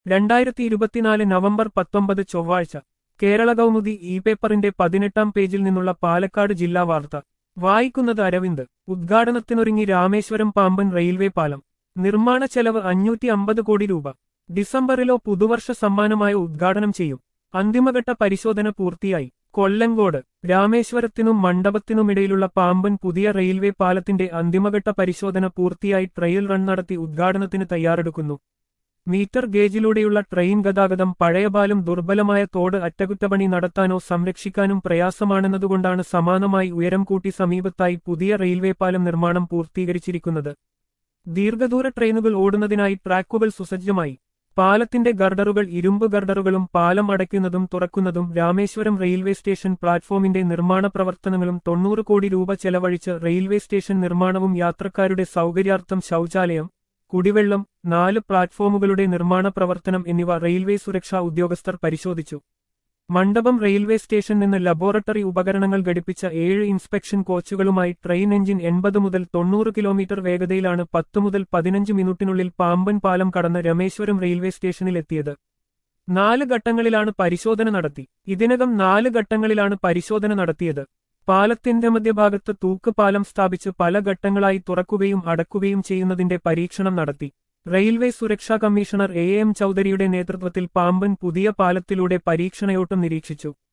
രണ്ടായിരത്തി ഇരുപത്തിനാല് നവംബർ പത്തൊമ്പത് ചൊവ്വാഴ്ച കേരള കൗമുദി ഇ പേപ്പറിന്റെ പതിനെട്ടാം പേജിൽ നിന്നുള്ള പാലക്കാട് ജില്ലാ വാർത്ത വായിക്കുന്നത് അരവിന്ദ് ഉദ്ഘാടനത്തിനൊരുങ്ങി രാമേശ്വരം പാമ്പൻ റെയിൽവേ പാലം നിർമ്മാണ ചെലവ് അഞ്ഞൂറ്റി അമ്പത് കോടി രൂപ ഡിസംബറിലോ പുതുവർഷ സമ്മാനമായ ഉദ്ഘാടനം ചെയ്യും അന്തിമഘട്ട പരിശോധന പൂർത്തിയായി കൊല്ലങ്കോട് രാമേശ്വരത്തിനും മണ്ഡപത്തിനുമിടയിലുള്ള പാമ്പൻ പുതിയ റെയിൽവേ പാലത്തിന്റെ അന്തിമഘട്ട പരിശോധന പൂർത്തിയായി ട്രയൽ റൺ നടത്തി ഉദ്ഘാടനത്തിന് തയ്യാറെടുക്കുന്നു മീറ്റർ ഗേജിലൂടെയുള്ള ട്രെയിൻ ഗതാഗതം പഴയ പാലം ദുർബലമായ തോട് അറ്റകുറ്റപ്പണി നടത്താനോ സംരക്ഷിക്കാനും പ്രയാസമാണെന്നതുകൊണ്ടാണ് സമാനമായി ഉയരം കൂട്ടി സമീപത്തായി പുതിയ റെയിൽവേ പാലം നിർമ്മാണം പൂർത്തീകരിച്ചിരിക്കുന്നത് ദീർഘദൂര ട്രെയിനുകൾ ഓടുന്നതിനായി ട്രാക്കുകൾ സുസജ്ജമായി പാലത്തിന്റെ ഗർഡറുകൾ ഇരുമ്പ് ഗർഡറുകളും പാലം അടയ്ക്കുന്നതും തുറക്കുന്നതും രാമേശ്വരം റെയിൽവേ സ്റ്റേഷൻ പ്ലാറ്റ്ഫോമിന്റെ നിർമ്മാണ പ്രവർത്തനങ്ങളും തൊണ്ണൂറ് കോടി രൂപ ചെലവഴിച്ച് റെയിൽവേ സ്റ്റേഷൻ നിർമ്മാണവും യാത്രക്കാരുടെ സൗകര്യാർത്ഥം ശൗചാലയം കുടിവെള്ളം നാല് പ്ലാറ്റ്ഫോമുകളുടെ നിർമ്മാണ പ്രവർത്തനം എന്നിവ റെയിൽവേ സുരക്ഷാ ഉദ്യോഗസ്ഥർ പരിശോധിച്ചു മണ്ഡപം റെയിൽവേ സ്റ്റേഷൻ നിന്ന് ലബോറട്ടറി ഉപകരണങ്ങൾ ഘടിപ്പിച്ച ഏഴ് ഇൻസ്പെക്ഷൻ കോച്ചുകളുമായി ട്രെയിൻ എഞ്ചിൻ എൺപത് മുതൽ തൊണ്ണൂറ് കിലോമീറ്റർ വേഗതയിലാണ് പത്ത് മുതൽ പതിനഞ്ച് മിനിറ്റിനുള്ളിൽ പാമ്പൻ പാലം കടന്ന് രമേശ്വരം റെയിൽവേ സ്റ്റേഷനിലെത്തിയത് നാല് ഘട്ടങ്ങളിലാണ് പരിശോധന നടത്തി ഇതിനകം നാല് ഘട്ടങ്ങളിലാണ് പരിശോധന നടത്തിയത് പാലത്തിന്റെ മധ്യഭാഗത്ത് തൂക്കുപാലം സ്ഥാപിച്ച് പല ഘട്ടങ്ങളായി തുറക്കുകയും അടക്കുകയും ചെയ്യുന്നതിന്റെ പരീക്ഷണം നടത്തി റെയിൽവേ സുരക്ഷാ കമ്മീഷണർ എ എം ചൌധരിയുടെ നേതൃത്വത്തിൽ പാമ്പൻ പുതിയ പാലത്തിലൂടെ പരീക്ഷണയോട്ടം നിരീക്ഷിച്ചു